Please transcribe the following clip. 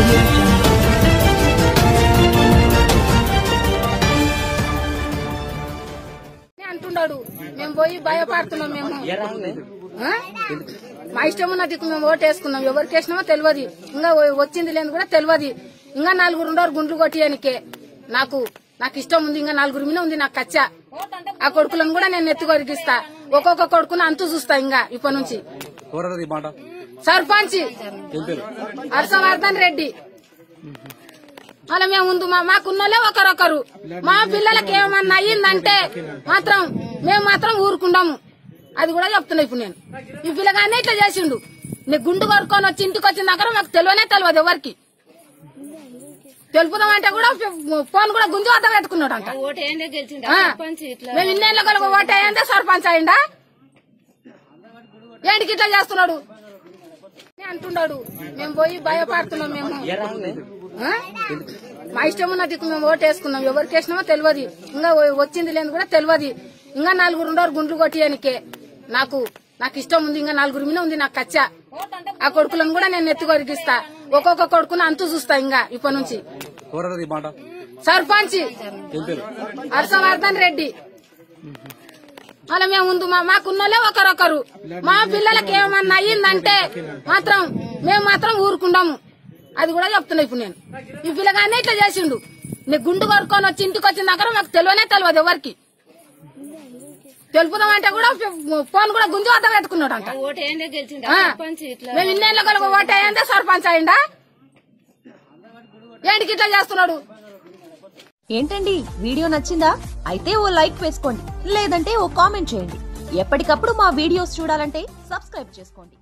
audio jungle. అని అంటున్నాడు మేము పోయి భయపడుతున్నాం మేము ఆ? మా ఇష్టం ఉన్న దిక్కు మేము ఓటు వేసుకున్నాం ఎవరికి వేసినామో తెలియదు ఇంకా వ- వచ్చింది లేదు కూడా తెలియదు ఇంకా నలుగురు ఉండరు గుండ్లు కొట్టియానికే నాకు నాకు ఇష్టం ఉంది ఇంకా నలుగురు మీద ఉంది నాకు కచ్చా ఆ కొడుకులను కూడా నేను ఎత్తు కొరికిస్తా ఒక్కొక్క కొడుకును అంతు చూస్తా ఇంకా ఇప్పటి నుంచి ఎవరన్నారు ఈ మాట సర్పంచ్ ఏం పేరు హర్షవర్ధన్ రెడ్డి అలా మేము ముందు మా మాకున్నోళ్ళే ఒకరొకరు మా పిల్లలకి ఏమన్నా అయ్యిందంటే మాత్రం మేము మాత్రం ఊరుకుంటాము అది కూడా చెప్తున్నా ఇప్పుడు నేను ఈ పిల్లగానే ఇట్లా చేసిండు నీ గుండు కొరుకొని వచ్చి ఇంటికి వచ్చిన దగ్గర మాకు తెలియనే తెలియదు ఎవరికి తెలుపుదామంటే కూడా ఫోన్ కూడా గుంజు వద్ద పెట్టుకున్నాడు అంట ఓటేందే గెలిచింది ఆ. సర్పంచ్ ఇట్లా మేము ఇన్నేళ్ళ కలుగు ఓటు అయ్యిందే సర్పంచ్ అయిందా ఏంటికి ఇట్లా చేస్తున్నాడు అని అంటున్నాడు మేము పోయి భయపడుతున్నాం మేము ఆ? మా ఇష్టం ఉన్న దిక్కు మేము ఓటు వేసుకున్నాం ఎవరికి వేసినామో తెలియదు ఇంకా వ- వచ్చింది లేదు కూడా తెలియదు ఇంకా నలుగురు ఉండరు గుండ్లు కొట్టియానికే నాకు నాకు ఇష్టం ఉంది ఇంకా నలుగురు మీద ఉంది నాకు కచ్చా ఆ కొడుకులను కూడా నేను ఎత్తు కొరికిస్తా ఒక్కొక్క కొడుకును అంతు చూస్తా ఇంకా ఇప్పటి నుంచి ఎవరన్నారు ఈ మాట సర్పంచ్ ఏం పేరు హర్షవర్ధన్ రెడ్డి అలా మేము ముందు మా మాకున్నోళ్ళే ఒకరొకరు మా పిల్లలకి ఏమన్నా అయ్యిందంటే మాత్రం మేము మాత్రం ఊరుకుంటాము అది కూడా చెప్తున్నా ఇప్పుడు నేను ఈ పిల్లగానే ఇట్లా చేసిండు నీ గుండు కొరుకొని వచ్చి ఇంటికి వచ్చిన దగ్గర మాకు తెలియనే తెలియదు ఎవరికి తెలుపుదామంటే కూడా ఫోన్ కూడా గుంజు వద్ద పెట్టుకున్నాడు అంట ఓటేందే గెలిచింది ఆ. సర్పంచ్ ఇట్లా మేము ఇన్నేళ్ళ కలుగు ఓటు అయ్యిందే సర్పంచ్ అయిందా ఏంటికి ఇట్లా చేస్తున్నాడు ఏంటండి వీడియో నచ్చిందా అయితే ఓ లైక్ వేసుకోండి లేదంటే ఓ కామెంట్ చేయండి ఎప్పటికప్పుడు మా వీడియోస్ చూడాలంటే సబ్స్క్రైబ్ చేసుకోండి